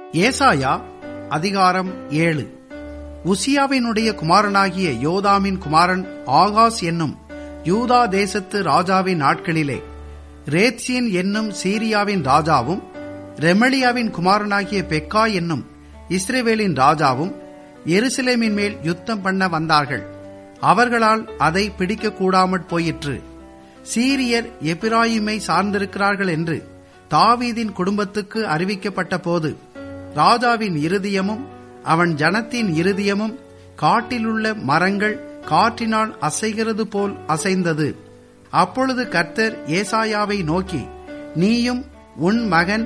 ஏசாயா அதிகாரம் ஏழு உசியாவினுடைய குமாரனாகிய யோதாமின் குமாரன் ஆகாஸ் என்னும் யூதா தேசத்து ராஜாவின் நாட்களிலே ரேத்சின் என்னும் சீரியாவின் ராஜாவும் ரெமலியாவின் குமாரனாகிய பெக்கா என்னும் இஸ்ரேவேலின் ராஜாவும் எருசலேமின் மேல் யுத்தம் பண்ண வந்தார்கள் அவர்களால் அதை பிடிக்க கூடாமற் போயிற்று சீரியர் எபிராயிமை சார்ந்திருக்கிறார்கள் என்று தாவீதின் குடும்பத்துக்கு அறிவிக்கப்பட்ட போது ராஜாவின் இருதயமும் அவன் ஜனத்தின் இருதயமும் காட்டிலுள்ள மரங்கள் காற்றினால் அசைகிறது போல் அசைந்தது அப்பொழுது கர்த்தர் ஏசாயாவை நோக்கி நீயும் உன் மகன்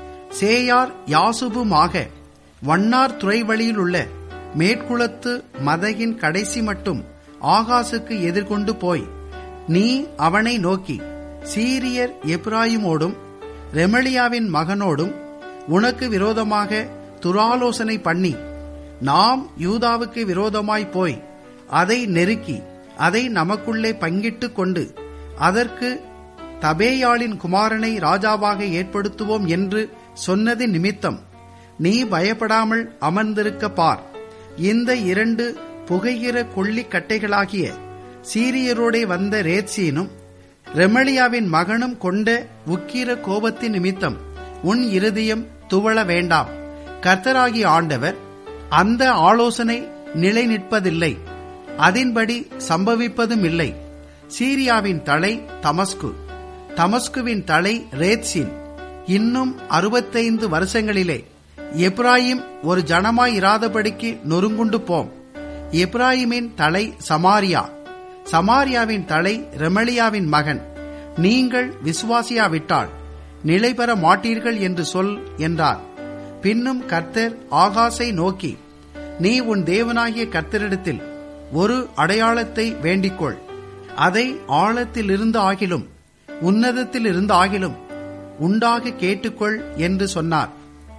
சேயார் யாசுபுமாக வண்ணார் துறை வழியில் உள்ள மேற்குளத்து மதகின் கடைசி மட்டும் ஆகாசுக்கு எதிர்கொண்டு போய் நீ அவனை நோக்கி சீரியர் எப்ராயிமோடும் ரெமலியாவின் மகனோடும் உனக்கு விரோதமாக துராலோசனை பண்ணி நாம் யூதாவுக்கு விரோதமாய் போய் அதை நெருக்கி அதை நமக்குள்ளே பங்கிட்டுக் கொண்டு அதற்கு தபேயாளின் குமாரனை ராஜாவாக ஏற்படுத்துவோம் என்று சொன்னது நிமித்தம் நீ பயப்படாமல் அமர்ந்திருக்க பார் இந்த இரண்டு புகைகிற கொள்ளிக் கட்டைகளாகிய சீரியரோடே வந்த ரேத்சீனும் ரெமலியாவின் மகனும் கொண்ட உக்கிர கோபத்தின் நிமித்தம் உன் இருதயம் துவள வேண்டாம் கர்த்தராகிய ஆண்டவர் அந்த ஆலோசனை நிலை நிற்பதில்லை அதன்படி சம்பவிப்பதும் இல்லை சீரியாவின் தலை தமஸ்கு தமஸ்குவின் தலை ரேத்சின் இன்னும் அறுபத்தைந்து வருஷங்களிலே எப்ராயிம் ஒரு ஜனமாய் இராதபடிக்கு நொறுங்குண்டு போம் எப்ராயிமின் தலை சமாரியா சமாரியாவின் தலை ரெமலியாவின் மகன் நீங்கள் விசுவாசியாவிட்டால் நிலை பெற மாட்டீர்கள் என்று சொல் என்றார் பின்னும் கர்த்தர் ஆகாசை நோக்கி நீ உன் தேவனாகிய கர்த்தரிடத்தில் ஒரு அடையாளத்தை வேண்டிக்கொள் அதை ஆழத்தில் இருந்து ஆகிலும் உன்னதத்தில் இருந்து ஆகிலும் உண்டாக கேட்டுக்கொள் என்று சொன்னார்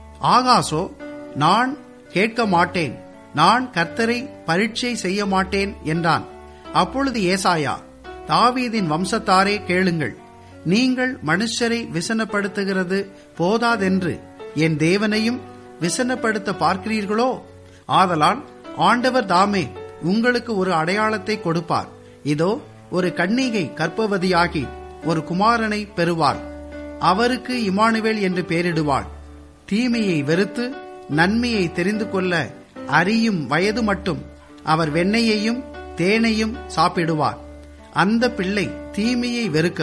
ஆகாசோ நான் கேட்க மாட்டேன் நான் கர்த்தரை பரீட்சை செய்ய மாட்டேன் என்றான் அப்பொழுது ஏசாயா தாவீதின் வம்சத்தாரே கேளுங்கள் நீங்கள் மனுஷரை விசனப்படுத்துகிறது போதாதென்று என் தேவனையும் விசனப்படுத்த பார்க்கிறீர்களோ ஆதலால் ஆண்டவர் தாமே உங்களுக்கு ஒரு அடையாளத்தை கொடுப்பார் இதோ ஒரு கன்னிகை கற்பவதியாகி ஒரு குமாரனை பெறுவாள் அவருக்கு இமானுவேல் என்று பெயரிடுவாள் தீமையை வெறுத்து நன்மையை தெரிந்து கொள்ள அறியும் வயது மட்டும் அவர் வெண்ணையையும் தேனையும் சாப்பிடுவார் அந்த பிள்ளை தீமையை வெறுக்க